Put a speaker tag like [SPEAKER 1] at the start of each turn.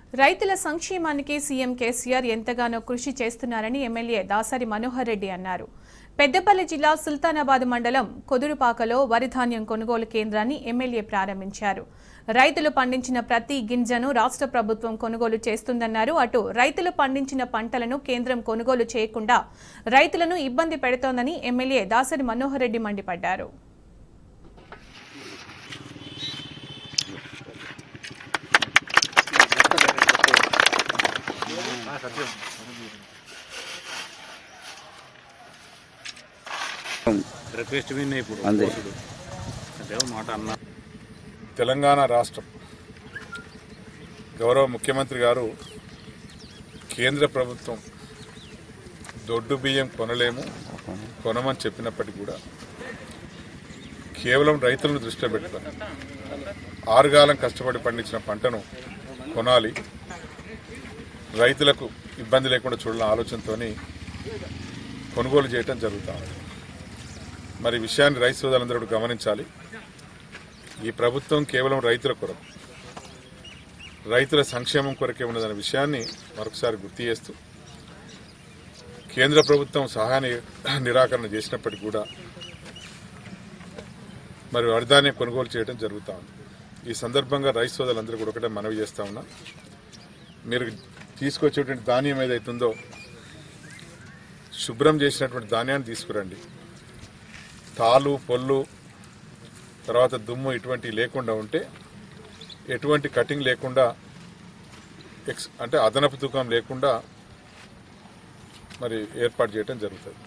[SPEAKER 1] రైతుల సంక్షేమానికి సీఎం కేసీఆర్ ఎంతగానో కృషి చేస్తున్నారని ఎమ్మెల్యే దాసరి మనోహర్ రెడ్డి అన్నారు పెద్దపల్లి జిల్లా సుల్తానాబాద్ మండలం కొదురుపాకలో వరి ధాన్యం కొనుగోలు కేంద్రాన్ని ఎమ్మెల్యే ప్రారంభించారు రైతులు పండించిన ప్రతి గింజను రాష్ట్ర ప్రభుత్వం కొనుగోలు చేస్తుందన్నారు అటు రైతులు పండించిన పంటలను కేంద్రం కొనుగోలు చేయకుండా రైతులను ఇబ్బంది పెడుతోందని ఎమ్మెల్యే దాసరి మనోహర్ రెడ్డి మండిపడ్డారు
[SPEAKER 2] రిక్వెస్ట్ విన్న ఇప్పుడు
[SPEAKER 3] అంతే.
[SPEAKER 2] కోసుడు. అంటే ఓ మాట అన్నా
[SPEAKER 4] తెలంగాణ రాష్ట్రం గౌరవ ముఖ్యమంత్రి గారు కేంద్ర ప్రభుత్వం దొడ్డు బియ్యం కొనలేము కొనమని చెప్పినప్పటికీ కూడా కేవలం రైతులను దృష్టిలో పెట్టుకొని ఆరుగాలం కష్టపడి పండించిన పంటను కొనాలి రైతులకు ఇబ్బంది లేకుండా చూడాలన్న ఆలోచనతోని కొనుగోలు చేయటం జరుగుతా ఉంది మరి ఈ విషయాన్ని రైతు సోదరులందరూ కూడా గమనించాలి ఈ ప్రభుత్వం కేవలం రైతుల కొరకు రైతుల సంక్షేమం కొరకే ఉన్నదనే విషయాన్ని మరొకసారి గుర్తు చేస్తూ కేంద్ర ప్రభుత్వం సహాయ ని- నిరాకరణ చేసినప్పటికీ కూడా మరి వరిధాన్యం కొనుగోలు చేయడం జరుగుతూ ఉంది ఈ సందర్భంగా రైతు సోదరులందరూ కూడా ఒకటే మనవి చేస్తా ఉన్నా మీరు తీసుకొచ్చేటువంటి ధాన్యం ఏదైతుందో శుభ్రం చేసినటువంటి ధాన్యాన్ని తీసుకురండి తాలు పొల్లు తర్వాత దుమ్ము ఇటువంటి లేకుండా ఉంటే ఎటువంటి కటింగ్ లేకుండా ఎక్స్ అంటే అదనపు తూకం లేకుండా మరి ఏర్పాటు చేయడం జరుగుతుంది